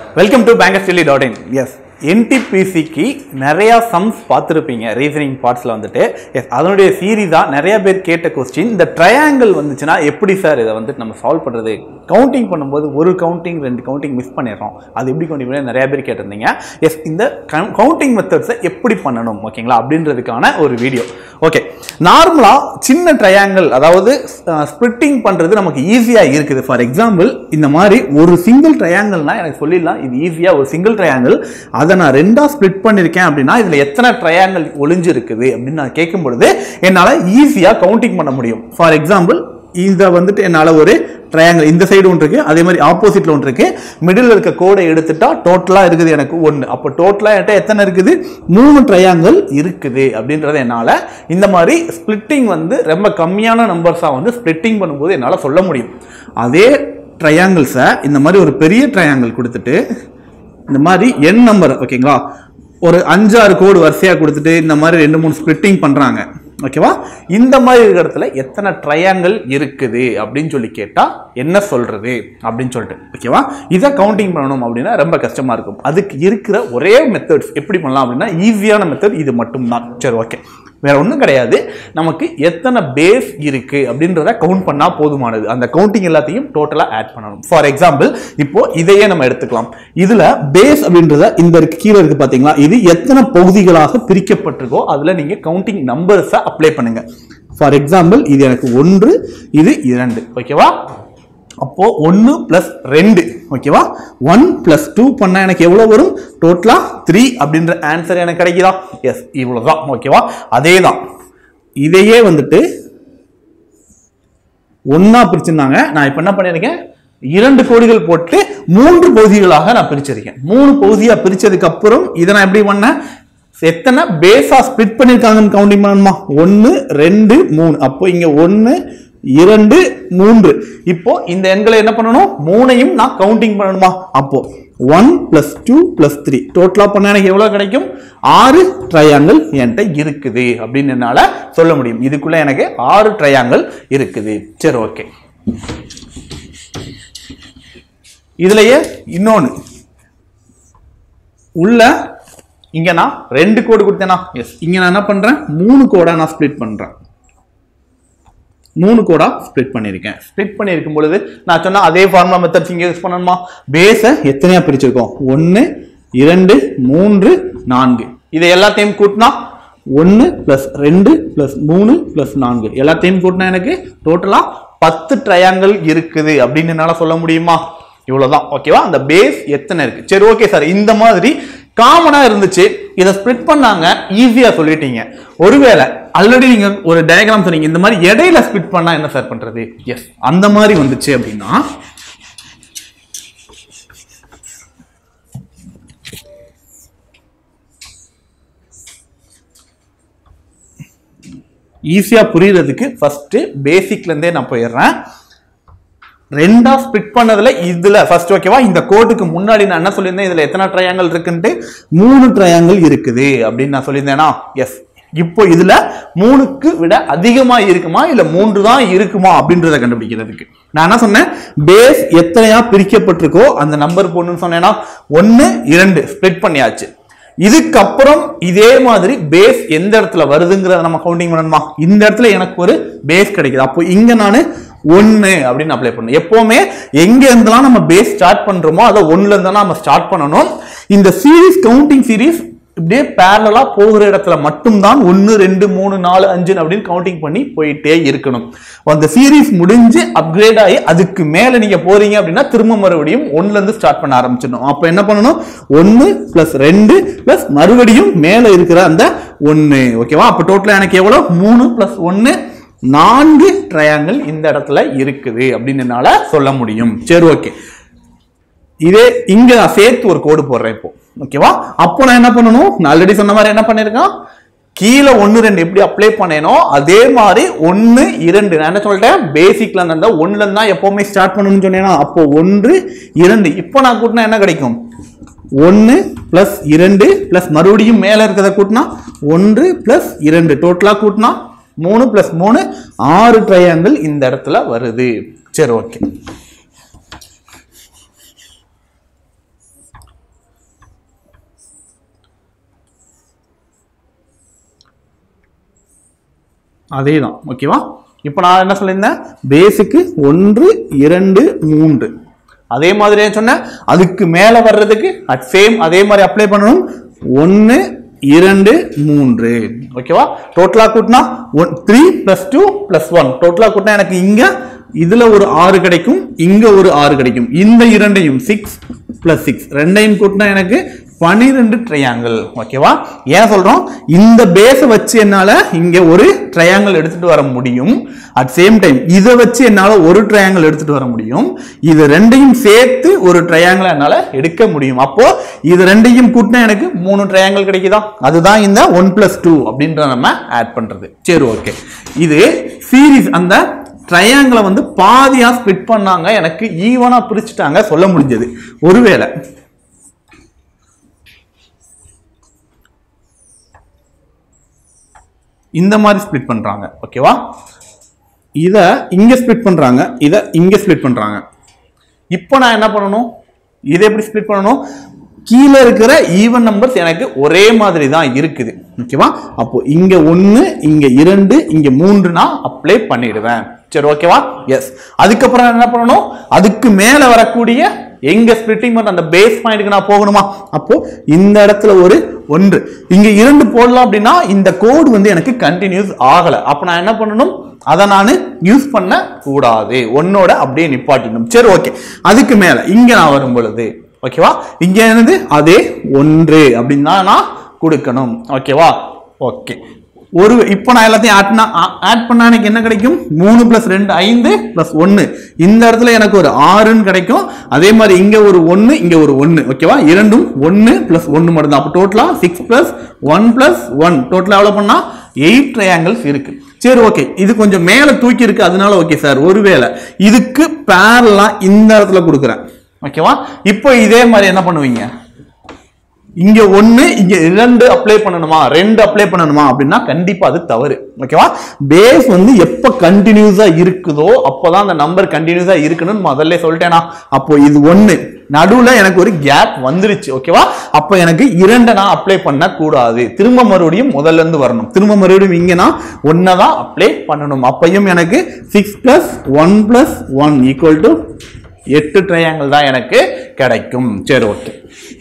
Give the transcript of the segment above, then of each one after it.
welcome to banker ஸ்டெலி dot in எஸ் என்டிபிசிக்கு நிறையா சம்ஸ் பார்த்துருப்பீங்க ரீசனிங் பார்ட்ஸில் வந்துட்டு எஸ் அதனுடைய சீரீஸாக நிறைய பேர் கேட்ட கொஸ்டின் இந்த ட்ரையாங்கிள் வந்துச்சுன்னா எப்படி சார் இதை வந்துட்டு நம்ம சால்வ் பண்ணுறது கவுண்டிங் பண்ணும்போது ஒரு கவுண்டிங் ரெண்டு கவுண்டிங் மிஸ் பண்ணிடுறோம் அது எப்படி கவுண்டிங் பண்ணி நிறைய பேர் கேட்டிருந்தீங்க எஸ் இந்த கவுண்டிங் மெத்தட்ஸை எப்படி பண்ணணும் ஓகேங்களா அப்படின்றதுக்கான ஒரு வீடியோ ஓகே நார்மலாக சின்ன ட்ரையாங்கிள் அதாவது ஸ்ப்ளிட்டிங் பண்ணுறது நமக்கு ஈஸியாக இருக்குது ஃபார் எக்ஸாம்பிள் இந்த மாதிரி ஒரு சிங்கிள் ட்ரையாங்கிள்னா எனக்கு சொல்லிடலாம் இது ஈஸியாக ஒரு சிங்கிள் ட்ரையாங்கிள் அதை நான் ரெண்டாக ஸ்ப்ளிட் பண்ணியிருக்கேன் அப்படின்னா இதில் எத்தனை ட்ரையாங்கிள் ஒளிஞ்சிருக்குது அப்படின்னு நான் கேட்கும் பொழுது என்னால் ஈஸியாக கவுண்டிங் பண்ண முடியும் ஃபார் எக்ஸாம்பிள் இதை வந்துட்டு என்னால் ஒரு ட்ரையாங்கிள் இந்த சைடு ஒன்று இருக்கு அதே மாதிரி ஆப்போசிட்ல ஒன்று இருக்கு மிடில் இருக்க கோடை எடுத்துட்டா டோட்டலா இருக்குது எனக்கு ஒன்று அப்போ டோட்டலா என்கிட்ட எத்தனை இருக்குது மூணு ட்ரையாங்கிள் இருக்குது அப்படின்றத என்னால் இந்த மாதிரி ஸ்பிளிட்டிங் வந்து ரொம்ப கம்மியான நம்பர்ஸாக வந்து ஸ்பிளிட்டிங் பண்ணும்போது என்னால் சொல்ல முடியும் அதே ட்ரையாங்கிள்ஸை இந்த மாதிரி ஒரு பெரிய ட்ரையாங்கிள் கொடுத்துட்டு இந்த மாதிரி என் நம்பர் ஓகேங்களா ஒரு அஞ்சாறு கோடு வரிசையாக கொடுத்துட்டு இந்த மாதிரி ரெண்டு மூணு ஸ்பிளிட்டிங் பண்ணுறாங்க ஓகேவா இந்த மாதிரி இருக்கிற இடத்துல எத்தனை ட்ரையாங்கிள் இருக்குது அப்படின்னு சொல்லி கேட்டால் என்ன சொல்கிறது அப்படின்னு சொல்லிட்டு ஓகேவா இதை கவுண்டிங் பண்ணணும் அப்படின்னா ரொம்ப கஷ்டமாக இருக்கும் அதுக்கு இருக்கிற ஒரே மெத்தட்ஸ் எப்படி பண்ணலாம் அப்படின்னா ஈஸியான மெத்தட் இது மட்டும்தான் சரி ஓகே வேற ஒன்றும் கிடையாது நமக்கு எத்தனை பேஸ் இருக்கு அப்படின்றத கவுண்ட் பண்ணா போதுமானது அந்த கவுண்டிங் எல்லாத்தையும் டோட்டலா ஆட் பண்ணணும் ஃபார் எக்ஸாம்பிள் இப்போ இதையே நம்ம எடுத்துக்கலாம் இதுல பேஸ் அப்படின்றத இந்த இருக்கு கீழே இருக்கு பாத்தீங்களா இது எத்தனை பகுதிகளாக பிரிக்கப்பட்டிருக்கோ அதுல நீங்க கவுண்டிங் நம்பர்ஸை அப்ளை பண்ணுங்க ஃபார் எக்ஸாம்பிள் இது எனக்கு ஒன்று இது இரண்டு ஓகேவா அப்போ ஒன்று பிளஸ் ரெண்டு ஓகேவா ஒன் பிளஸ் டூ பண்ணால் எனக்கு எவ்வளோ வரும் டோட்டலாக த்ரீ அப்படின்ற ஆன்சர் எனக்கு கிடைக்குதா எஸ் இவ்வளோதான் ஓகேவா அதே தான் இதையே வந்துட்டு ஒன்றா பிரிச்சிருந்தாங்க நான் இப்போ என்ன பண்ணியிருக்கேன் இரண்டு கோடிகள் போட்டு மூன்று பகுதிகளாக நான் பிரிச்சிருக்கேன் மூணு பகுதியாக பிரிச்சதுக்கு அப்புறம் இதை நான் எப்படி பண்ணேன் எத்தனை பேஸா ஸ்பிளிட் பண்ணியிருக்காங்கன்னு கவுண்டிங் பண்ணணுமா ஒன்று ரெண்டு மூணு அப்போ இங்கே ஒன்று இரண்டு மூன்று இப்போ இந்த எண்களை என்ன பண்ணணும் மூணையும் நான் கவுண்டிங் பண்ணணுமா அப்போ one plus two plus three டோட்டலா பண்ண எனக்கு எவ்வளவு கிடைக்கும் ஆறு ட்ரையாங்கிள் என்கிட்ட இருக்குது அப்படின்னு என்னால சொல்ல முடியும் இதுக்குள்ள எனக்கு ஆறு ட்ரையாங்கிள் இருக்குது சரி ஓகே இதுலயே இன்னொன்னு உள்ள இங்க நான் ரெண்டு கோடு கொடுத்தேனா எஸ் இங்க நான் என்ன பண்றேன் மூணு கோடா நான் ஸ்ப்ளிட் பண்றேன் மூணு கோடா ஸ்ப்ளிட் பண்ணியிருக்கேன் ஸ்ப்ளிட் பண்ணியிருக்கும் பொழுது நான் சொன்ன அதே ஃபார்முலா மெத்தட்ஸ் இங்கே யூஸ் பண்ணணுமா பேஸை எத்தனையா பிரிச்சிருக்கோம் ஒன்று இரண்டு மூன்று நான்கு இதை எல்லாத்தையும் கூட்டினா ஒன்று ப்ளஸ் ரெண்டு ப்ளஸ் மூணு ப்ளஸ் நான்கு எல்லாத்தையும் கூட்டினா எனக்கு டோட்டலாக பத்து ட்ரையாங்கிள் இருக்குது அப்படின்னு என்னால் சொல்ல முடியுமா இவ்வளவுதான் ஓகேவா அந்த பேஸ் எத்தனை இருக்கு சரி ஓகே சார் இந்த மாதிரி காமனா இருந்துச்சு இதை ஸ்ப்ளிட் பண்ணாங்க ஈஸியா சொல்லிட்டீங்க ஒருவேளை ஆல்ரெடி நீங்க ஒரு டயக்ராம் சொன்னீங்க இந்த மாதிரி இடையில ஸ்ப்ளிட் பண்ணா என்ன சார் பண்றது எஸ் அந்த மாதிரி வந்துச்சு அப்படின்னா ஈஸியா புரியறதுக்கு ஃபர்ஸ்ட் பேசிக்ல இருந்தே நான் போயிடுறேன் ரெண்டா ஸ்பிட் பண்ணதுல இதுல ஃபர்ஸ்ட் ஓகேவா இந்த கோட்டுக்கு முன்னாடி நான் என்ன சொல்லியிருந்தேன் இதுல எத்தனை ட்ரையாங்கிள் இருக்குன்ட்டு மூணு ட்ரையாங்கிள் இருக்குது அப்படின்னு நான் சொல்லியிருந்தேனா எஸ் இப்போ இதுல மூணுக்கு விட அதிகமா இருக்குமா இல்ல மூன்று தான் இருக்குமா அப்படின்றத கண்டுபிடிக்கிறதுக்கு நான் என்ன சொன்னேன் பேஸ் எத்தனையா பிரிக்கப்பட்டிருக்கோ அந்த நம்பர் போடணும்னு சொன்னேன்னா ஒன்னு இரண்டு ஸ்ப்ளிட் பண்ணியாச்சு இதுக்கப்புறம் இதே மாதிரி பேஸ் எந்த இடத்துல வருதுங்கிறத நம்ம கவுண்டிங் பண்ணணுமா இந்த இடத்துல எனக்கு ஒரு பேஸ் கிடைக்குது அப்போ இங்க நான் ஒன்னு அப்படின்னு அப்ளை பண்ணணும் எப்பவுமே எங்க இருந்தெல்லாம் நம்ம பேஸ் ஸ்டார்ட் பண்றோமோ அதை ஒன்னுல இருந்தா நம்ம ஸ்டார்ட் பண்ணணும் இந்த சீரிஸ் கவுண்டிங் சீரிஸ் இப்படியே பேரலா போகிற இடத்துல மட்டும்தான் ஒன்னு ரெண்டு மூணு நாலு அஞ்சு அப்படின்னு கவுண்டிங் பண்ணி போயிட்டே இருக்கணும் அந்த சீரிஸ் முடிஞ்சு அப்கிரேட் ஆகி அதுக்கு மேல நீங்க போறீங்க அப்படின்னா திரும்ப மறுபடியும் ஒன்னுல இருந்து ஸ்டார்ட் பண்ண ஆரம்பிச்சிடணும் அப்ப என்ன பண்ணணும் ஒன்னு பிளஸ் ரெண்டு பிளஸ் மறுபடியும் மேல இருக்கிற அந்த ஒன்னு ஓகேவா அப்ப டோட்டலா எனக்கு எவ்வளவு மூணு பிளஸ் ஒன்னு நான்கு ட்ரையாங்கிள் இந்த இடத்துல இருக்குது அப்படின்னு என்னால சொல்ல முடியும் சரி ஓகே இதே இங்க நான் சேர்த்து ஒரு கோடு போடுறேன் இப்போ ஓகேவா அப்போ நான் என்ன பண்ணணும் நான் ஆல்ரெடி சொன்ன மாதிரி என்ன பண்ணிருக்கேன் கீழே ஒன்று ரெண்டு எப்படி அப்ளை பண்ணேனோ அதே மாதிரி ஒன்று இரண்டு நான் என்ன சொல்லிட்டேன் பேசிக்ல இருந்தா ஒன்னுல இருந்தா எப்பவுமே ஸ்டார்ட் பண்ணணும்னு சொன்னேன்னா அப்போ ஒன்று இரண்டு இப்போ நான் கூட்டினா என்ன கிடைக்கும் ஒன்று பிளஸ் இரண்டு பிளஸ் மறுபடியும் மேலே இருக்கிறத கூட்டினா ஒன்று பிளஸ் இரண்டு டோட்டலாக கூட்டினா மூணு பிளஸ் மூணு ஆறு ட்ரையாங்கிள் இந்த இடத்துல வருது சரி ஓகே அதே தான் ஓகேவா இப்போ நான் என்ன சொல்லியிருந்தேன் பேஸுக்கு ஒன்று இரண்டு மூன்று அதே மாதிரி நான் சொன்னேன் அதுக்கு மேலே வர்றதுக்கு அட் சேம் அதே மாதிரி அப்ளை பண்ணணும் ஒன்று இரண்டு மூன்று ஓகேவா டோட்டலாக கூட்டினா one three plus two plus one டோட்டலாக கூட்டினா எனக்கு இங்கே இதுல ஒரு ஆறு கிடைக்கும் இங்க ஒரு ஆறு கிடைக்கும் இந்த இரண்டையும் சிக்ஸ் பிளஸ் சிக்ஸ் ரெண்டையும் கூட்டினா எனக்கு பனிரெண்டு ட்ரையாங்கிள் ஓகேவா ஏன் சொல்றோம் இந்த பேஸை வச்சு என்னால இங்க ஒரு ட்ரையாங்கிள் எடுத்துட்டு வர முடியும் அட் சேம் டைம் இதை வச்சு என்னால ஒரு ட்ரையாங்கிள் எடுத்துட்டு வர முடியும் இது ரெண்டையும் சேர்த்து ஒரு ட்ரையாங்கிள் என்னால எடுக்க முடியும் அப்போ இது ரெண்டையும் கூட்டினா எனக்கு மூணு ட்ரையாங்கிள் கிடைக்குதா அதுதான் இந்த ஒன் பிளஸ் டூ அப்படின்ற நம்ம ஆட் பண்றது சரி ஓகே இது சீரிஸ் அந்த ட்ரையாங்கிளை வந்து பாதியா ஸ்பிட் பண்ணாங்க எனக்கு ஈவனா பிரிச்சுட்டாங்க சொல்ல முடிஞ்சது ஒருவேளை இந்த மாதிரி ஸ்ப்ளிட் பண்றாங்க ஓகேவா இதை இங்க ஸ்ப்ளிட் பண்றாங்க இதை இங்க ஸ்ப்ளிட் பண்றாங்க இப்போ நான் என்ன பண்ணணும் இதை எப்படி ஸ்ப்ளிட் பண்ணணும் கீழே இருக்கிற ஈவன் நம்பர்ஸ் எனக்கு ஒரே மாதிரி தான் இருக்குது ஓகேவா அப்போ இங்க ஒன்று இங்க இரண்டு இங்க மூன்று நான் அப்ளை பண்ணிடுவேன் சரி ஓகேவா எஸ் அதுக்கப்புறம் என்ன பண்ணணும் அதுக்கு மேல வரக்கூடிய எங்க ஸ்பிளிட்டிங் பண்ண அந்த பேஸ் பாயிண்ட்க்கு நான் போகணுமா அப்போ இந்த இடத்துல ஒரு ஒன்று இங்க இரண்டு போடலாம் அப்படின்னா இந்த கோடு வந்து எனக்கு கண்டினியூஸ் ஆகல அப்ப நான் என்ன பண்ணணும் அதை நான் யூஸ் பண்ண கூடாது ஒன்னோட அப்படியே நிப்பாட்டிடணும் சரி ஓகே அதுக்கு மேல இங்க நான் வரும் பொழுது ஓகேவா இங்க என்னது அதே ஒன்று அப்படின்னு தான் நான் கொடுக்கணும் ஓகேவா ஓகே ஒரு இப்போ நான் எல்லாத்தையும் ஆட்னா ஆட் பண்ணா எனக்கு என்ன கிடைக்கும் மூணு பிளஸ் ரெண்டு ஐந்து பிளஸ் ஒன்று இந்த இடத்துல எனக்கு ஒரு ஆறுன்னு கிடைக்கும் அதே மாதிரி இங்க ஒரு ஒன்று இங்க ஒரு ஒன்று ஓகேவா இரண்டும் ஒன்று பிளஸ் ஒன்று மட்டும் தான் அப்போ டோட்டலா six plus one plus one டோட்டலா எவ்வளோ பண்ணா எயிட் ட்ரையாங்கிள்ஸ் இருக்கு சரி ஓகே இது கொஞ்சம் மேலே தூக்கி இருக்கு அதனால ஓகே சார் ஒருவேளை இதுக்கு பேரலா இந்த இடத்துல கொடுக்குறேன் ஓகேவா இப்போ இதே மாதிரி என்ன பண்ணுவீங்க இங்க ஒண்ணு இங்க இரண்டு அப்ளை பண்ணணுமா ரெண்டு அப்ளை பண்ணணுமா அப்படின்னா கண்டிப்பா அது தவறு ஓகேவா பேஸ் வந்து எப்ப கண்டினியூஸா இருக்குதோ அப்பதான் அந்த நம்பர் கண்டினியூஸா இருக்குன்னு முதல்ல சொல்லிட்டேனா அப்போ இது ஒண்ணு நடுவுல எனக்கு ஒரு கேப் வந்துருச்சு ஓகேவா அப்ப எனக்கு இரண்டை நான் அப்ளை பண்ண கூடாது திரும்ப மறுபடியும் முதல்ல இருந்து வரணும் திரும்ப மறுபடியும் இங்க நான் ஒன்னதான் அப்ளை பண்ணணும் அப்பையும் எனக்கு six plus one plus one equal to எட்டு ட்ரையாங்கிள் தான் எனக்கு கிடைக்கும் சரி ஓகே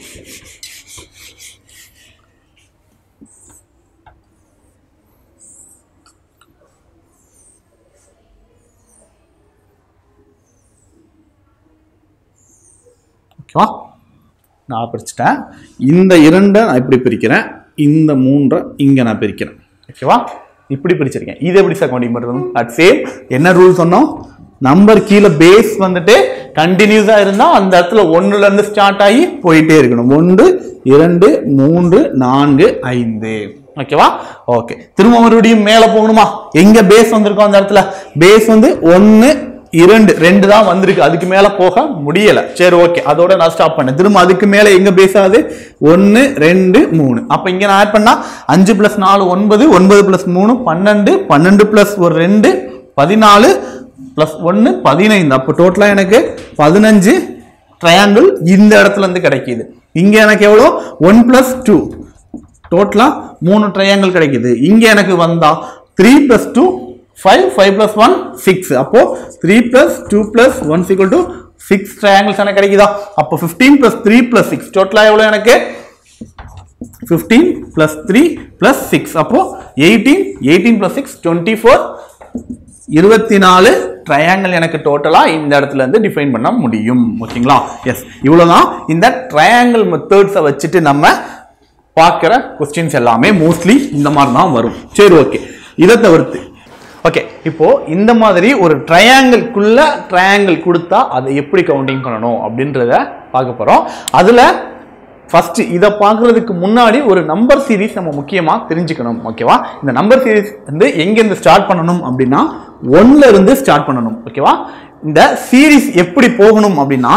ஓகேவா நான் பிரிச்சுட்டேன் இந்த இரண்டை நான் இப்படி பிரிக்கிறேன் இந்த மூன்றை இங்கே நான் பிரிக்கிறேன் ஓகேவா இப்படி பிரிச்சிருக்கேன் இது எப்படி சார் கவுண்டிங் பண்ணுறது அட் சேம் என்ன ரூல் சொன்னோம் நம்பர் கீழே பேஸ் வந்துட்டு கண்டினியூஸாக இருந்தால் அந்த இடத்துல ஒன்றுல இருந்து ஸ்டார்ட் ஆகி போயிட்டே இருக்கணும் ஒன்று இரண்டு மூன்று நான்கு ஐந்து ஓகேவா ஓகே திரும்ப மறுபடியும் மேலே போகணுமா எங்க பேஸ் வந்திருக்கோம் அந்த இடத்துல பேஸ் வந்து ஒன்று இரண்டு ரெண்டு தான் வந்திருக்கு அதுக்கு மேல போக முடியல சரி ஓகே அதோட நான் ஸ்டாப் பண்ணேன் திரும்ப அதுக்கு மேல எங்க பேசாது ஒன்னு ரெண்டு மூணு அப்ப இங்க நான் ஆட் பண்ணா அஞ்சு பிளஸ் நாலு ஒன்பது ஒன்பது பிளஸ் மூணு பன்னெண்டு பன்னெண்டு பிளஸ் ஒரு ரெண்டு பதினாலு பிளஸ் ஒன்னு பதினைந்து அப்போ டோட்டலா எனக்கு பதினஞ்சு ட்ரையாங்கிள் இந்த இடத்துல இருந்து கிடைக்குது இங்க எனக்கு எவ்வளோ ஒன் பிளஸ் டூ டோட்டலா மூணு ட்ரையாங்கிள் கிடைக்குது இங்க எனக்கு வந்தா three plus two five five plus one six அப்போ three plus two plus one equal to six triangles எனக்கு கிடைக்குதா அப்போ fifteen plus three plus six டோட்டலாக எவ்வளோ எனக்கு fifteen plus three plus six அப்போ eighteen eighteen plus six twenty four இருபத்தி நாலு ட்ரையாங்கிள் எனக்கு டோட்டலாக இந்த இடத்துல இருந்து டிஃபைன் பண்ண முடியும் ஓகேங்களா எஸ் இவ்வளோதான் இந்த ட்ரையாங்கிள் மெத்தட்ஸை வச்சுட்டு நம்ம பார்க்குற கொஸ்டின்ஸ் எல்லாமே மோஸ்ட்லி இந்த மாதிரி தான் வரும் சரி ஓகே இதை தவிர்த்து ஓகே இப்போ இந்த மாதிரி ஒரு ட்ரையாங்கிள்குள்ள ட்ரையாங்கிள் கொடுத்தா அதை எப்படி கவுண்டிங் பண்ணணும் அப்படின்றத பார்க்க போகிறோம் அதில் ஃபர்ஸ்ட் இதை பார்க்கறதுக்கு முன்னாடி ஒரு நம்பர் சீரிஸ் நம்ம முக்கியமாக தெரிஞ்சுக்கணும் ஓகேவா இந்த நம்பர் சீரிஸ் வந்து எங்கேருந்து ஸ்டார்ட் பண்ணணும் அப்படின்னா ஒன்ல இருந்து ஸ்டார்ட் பண்ணணும் ஓகேவா இந்த சீரிஸ் எப்படி போகணும் அப்படின்னா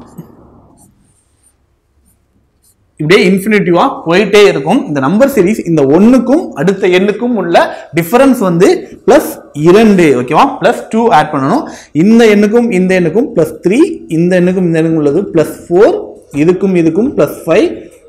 இப்படியே இன்ஃபினிட்டிவா போயிட்டே இருக்கும் இந்த நம்பர் சீரிஸ் இந்த ஒன்னுக்கும் அடுத்த எண்ணுக்கும் உள்ள டிஃபரன்ஸ் வந்து பிளஸ் இரண்டு ஓகேவா பிளஸ் டூ ஆட் பண்ணணும் இந்த எண்ணுக்கும் இந்த எண்ணுக்கும் பிளஸ் த்ரீ இந்த எண்ணுக்கும் இந்த எண்ணுக்கும் உள்ளது பிளஸ் ஃபோர் இதுக்கும் இதுக்கும் பிளஸ் ஃபைவ்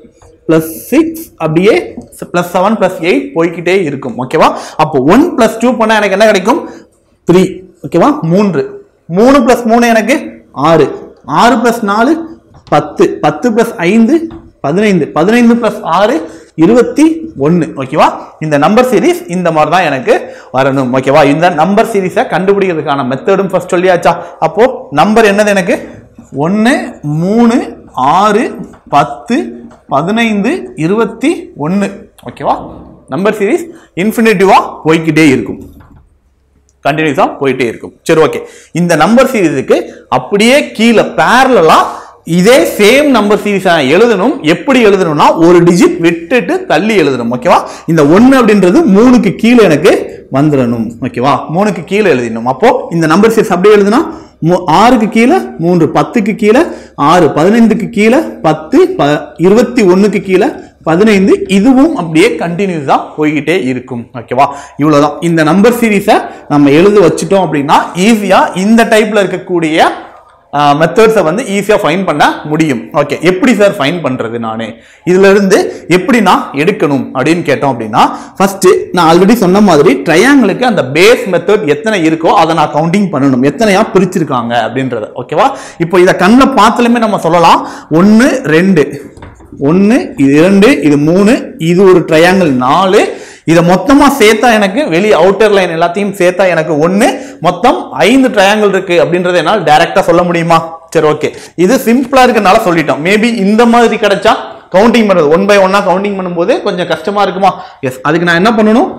பிளஸ் சிக்ஸ் அப்படியே பிளஸ் செவன் பிளஸ் எயிட் போய்க்கிட்டே இருக்கும் ஓகேவா அப்போ ஒன் பிளஸ் டூ பண்ணா எனக்கு என்ன கிடைக்கும் த்ரீ ஓகேவா மூன்று மூணு பிளஸ் மூணு எனக்கு ஆறு ஆறு பிளஸ் நாலு பத்து பத்து பிளஸ் ஐந்து பதினைந்து பதினைந்து பிளஸ் ஆறு இருபத்தி ஒன்று ஓகேவா இந்த நம்பர் சீரிஸ் இந்த மாதிரி தான் எனக்கு வரணும் ஓகேவா இந்த நம்பர் சீரிஸை கண்டுபிடிக்கிறதுக்கான மெத்தடும் ஃபர்ஸ்ட் சொல்லியாச்சா அப்போ நம்பர் என்னது எனக்கு ஒன்று மூணு ஆறு பத்து பதினைந்து இருபத்தி ஒன்று ஓகேவா நம்பர் சீரிஸ் இன்ஃபினிட்டிவா போய்க்கிட்டே இருக்கும் கண்டினியூஸா போயிட்டே இருக்கும் சரி ஓகே இந்த நம்பர் சீரிஸுக்கு அப்படியே கீழே பேரலா இதே சேம் நம்பர் சீரிஸ் எழுதணும் எப்படி எழுதணும்னா ஒரு டிஜிட் விட்டுட்டு தள்ளி எழுதணும் ஓகேவா இந்த ஒன்னு அப்படின்றது மூணுக்கு கீழே எனக்கு வந்துடணும் ஓகேவா மூணுக்கு கீழே எழுதிடணும் அப்போ இந்த நம்பர் சீரிஸ் அப்படியே எழுதுனா மூ- ஆறுக்கு கீழே மூன்று பத்துக்கு கீழே ஆறு பதினைந்துக்கு கீழே பத்து ப இருபத்தி ஒண்ணுக்கு கீழே பதினைந்து இதுவும் அப்படியே கண்டினியூஸா போய்கிட்டே இருக்கும் ஓகேவா இவ்வளவுதான் இந்த நம்பர் சீரிஸை நம்ம எழுத வச்சுட்டோம் அப்படின்னா ஈஸியா இந்த டைப்ல இருக்கக்கூடிய மெத்தட்ஸை வந்து ஈஸியாக ஃபைன் பண்ண முடியும் ஓகே எப்படி சார் ஃபைன் பண்ணுறது நான் இதுல இருந்து எப்படி நான் எடுக்கணும் அப்படின்னு கேட்டோம் அப்படின்னா ஃபர்ஸ்ட் நான் ஆல்ரெடி சொன்ன மாதிரி ட்ரையாங்கிளுக்கு அந்த பேஸ் மெத்தட் எத்தனை இருக்கோ அதை நான் கவுண்டிங் பண்ணணும் எத்தனையா பிரிச்சிருக்காங்க அப்படின்றத ஓகேவா இப்போ இதை கண்ணில் பார்த்தாலுமே நம்ம சொல்லலாம் ஒன்று ரெண்டு ஒன்று இது இரண்டு இது மூணு இது ஒரு ட்ரையாங்கிள் நாலு இதை மொத்தமா சேர்த்தா எனக்கு வெளி அவுட்டர் லைன் எல்லாத்தையும் சேர்த்தா எனக்கு ஒன்று மொத்தம் ஐந்து ட்ரையாங்கிள் இருக்கு அப்படின்றத என்னால் டைரக்டா சொல்ல முடியுமா சரி ஓகே இது சிம்பிளா இருக்கனால சொல்லிட்டோம் மேபி இந்த மாதிரி கிடைச்சா கவுண்டிங் பண்ணுறது ஒன் பை ஒன்னா கவுண்டிங் பண்ணும்போது கொஞ்சம் கஷ்டமா இருக்குமா எஸ் அதுக்கு நான் என்ன பண்ணணும்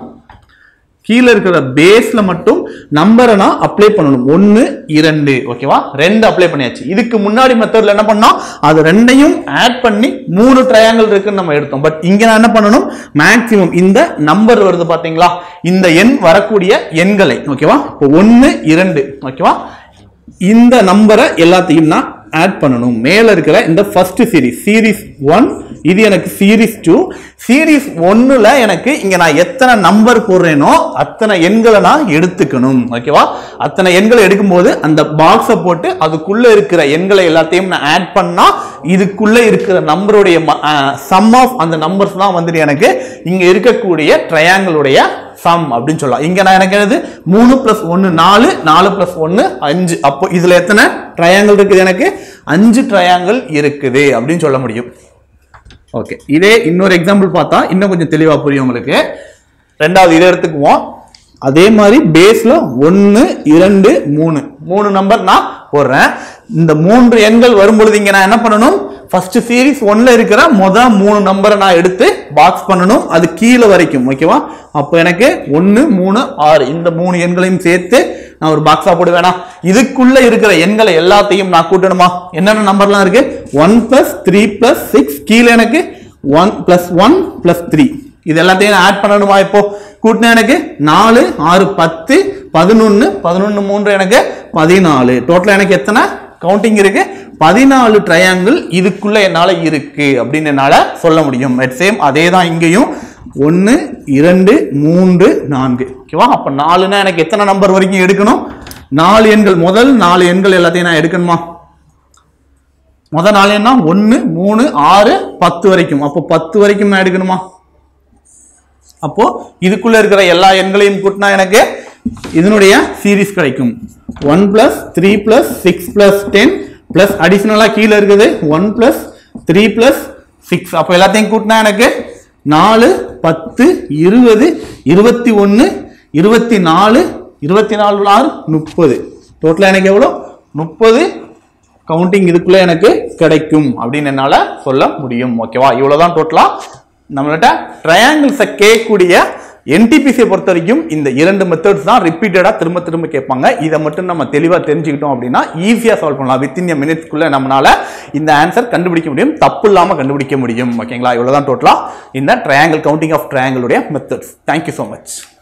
கீழே இருக்கிற பேஸ்ல மட்டும் நம்பரை நான் அப்ளை பண்ணணும் ஒன்னு இரண்டு ஓகேவா ரெண்டு அப்ளை பண்ணியாச்சு இதுக்கு முன்னாடி மெத்தட்ல என்ன பண்ணோம் அது ரெண்டையும் ஆட் பண்ணி மூணு ட்ரையாங்கிள் இருக்குன்னு நம்ம எடுத்தோம் பட் இங்க நான் என்ன பண்ணணும் மேக்ஸிமம் இந்த நம்பர் வருது பாத்தீங்களா இந்த எண் வரக்கூடிய எண்களை ஓகேவா இப்போ ஒன்னு இரண்டு ஓகேவா இந்த நம்பரை எல்லாத்தையும் நான் ஆட் பண்ணணும் மேல இருக்கிற இந்த ஃபர்ஸ்ட் சீரிஸ் சீரிஸ் ஒன் இது எனக்கு சீரிஸ் டூ சீரிஸ் ஒன்னுல எனக்கு இங்க நான் எத்தனை நம்பர் போடுறேனோ அத்தனை எண்களை நான் எடுத்துக்கணும் ஓகேவா அத்தனை எண்களை எடுக்கும்போது அந்த பாக்ஸை போட்டு அதுக்குள்ள இருக்கிற எண்களை எல்லாத்தையும் நான் ஆட் பண்ணா இதுக்குள்ள இருக்கிற நம்பருடைய சம் ஆஃப் அந்த நம்பர்ஸ் தான் வந்துட்டு எனக்கு இங்க இருக்கக்கூடிய ட்ரையாங்கிளுடைய சம் அப்படின்னு சொல்லலாம் இங்க நான் எனக்கு என்னது மூணு பிளஸ் ஒன்னு நாலு நாலு பிளஸ் ஒன்னு அஞ்சு அப்போ இதுல எத்தனை ட்ரையாங்கிள் இருக்குது எனக்கு அஞ்சு ட்ரையாங்கிள் இருக்குது அப்படின்னு சொல்ல முடியும் ஓகே இதே இன்னொரு எக்ஸாம்பிள் பார்த்தா இன்னும் கொஞ்சம் தெளிவா புரியும் உங்களுக்கு ரெண்டாவது இதை எடுத்துக்குவோம் அதே மாதிரி பேஸ்ல ஒன்னு இரண்டு மூணு மூணு நம்பர் நான் போடுறேன் இந்த மூன்று எண்கள் வரும்பொழுது இங்க நான் என்ன பண்ணணும் ஃபர்ஸ்ட் சீரிஸ் ஒன்ல இருக்கிற மொத மூணு நம்பரை நான் எடுத்து பாக்ஸ் பண்ணணும் அது கீழே வரைக்கும் ஓகேவா அப்போ எனக்கு ஒன்னு மூணு ஆறு இந்த மூணு எண்களையும் சேர்த்து நான் ஒரு பாக்ஸா போடுவேனா இதுக்குள்ள இருக்கிற எண்களை எல்லாத்தையும் நான் கூட்டணுமா என்னென்ன நம்பர்லாம் இருக்கு one plus three plus six கீழே எனக்கு one plus one plus three இது எல்லாத்தையும் நான் ஆட் பண்ணணுமா இப்போ கூட்டினா எனக்கு நாலு ஆறு பத்து பதினொன்னு பதினொன்னு மூன்று எனக்கு பதினாலு டோட்டலா எனக்கு எத்தனை கவுண்டிங் இருக்கு பதினாலு ட்ரையாங்கிள் இதுக்குள்ள என்னால இருக்கு அப்படின்னு என்னால சொல்ல முடியும் சேம் அதே தான் இங்கேயும் ஒன்று இரண்டு மூன்று நான்கு ஓகேவா அப்ப நாலுனா எனக்கு எத்தனை நம்பர் வரைக்கும் எடுக்கணும் நாலு எண்கள் முதல் நாலு எண்கள் எல்லாத்தையும் நான் எடுக்கணுமா முதல் நாலு எண்ணா ஒன்று மூணு ஆறு பத்து வரைக்கும் அப்போ பத்து வரைக்கும் நான் எடுக்கணுமா அப்போ இதுக்குள்ள இருக்கிற எல்லா எண்களையும் கூட்டினா எனக்கு இதனுடைய சீரிஸ் கிடைக்கும் one plus three plus six plus ten plus அடிஷனலா கீழே இருக்குது one plus three plus six அப்போ எல்லாத்தையும் கூட்டினா எனக்கு நாலு பத்து இருபது இருபத்தி ஒன்று இருபத்தி நாலு இருபத்தி நாலு ஆறு முப்பது டோட்டலாக எனக்கு எவ்வளோ முப்பது கவுண்டிங் இதுக்குள்ள எனக்கு கிடைக்கும் அப்படின்னு என்னால சொல்ல முடியும் ஓகேவா இவ்வளவுதான் டோட்டலா நம்மள்ட்ட ட்ரையாங்கிள்ஸை கேட்கக்கூடிய என்டிபிசியை பொறுத்த வரைக்கும் இந்த இரண்டு மெத்தட்ஸ் தான் ரிப்பீட்டடா திரும்ப திரும்ப கேட்பாங்க இதை மட்டும் நம்ம தெளிவா தெரிஞ்சுக்கிட்டோம் அப்படின்னா ஈஸியா சால்வ் பண்ணலாம் வித்தின் எ மினிட்ஸ்க்குள்ள நம்மளால இந்த ஆன்சர் கண்டுபிடிக்க முடியும் தப்பு இல்லாம கண்டுபிடிக்க முடியும் ஓகேங்களா இவ்வளவுதான் டோட்டலா இந்த ட்ரையாங்கிள் கவுண்டிங் ஆஃப் ட்ரையாங்கிளுடைய மெத்தட்ஸ் தேங்க்யூ ஸோ மச்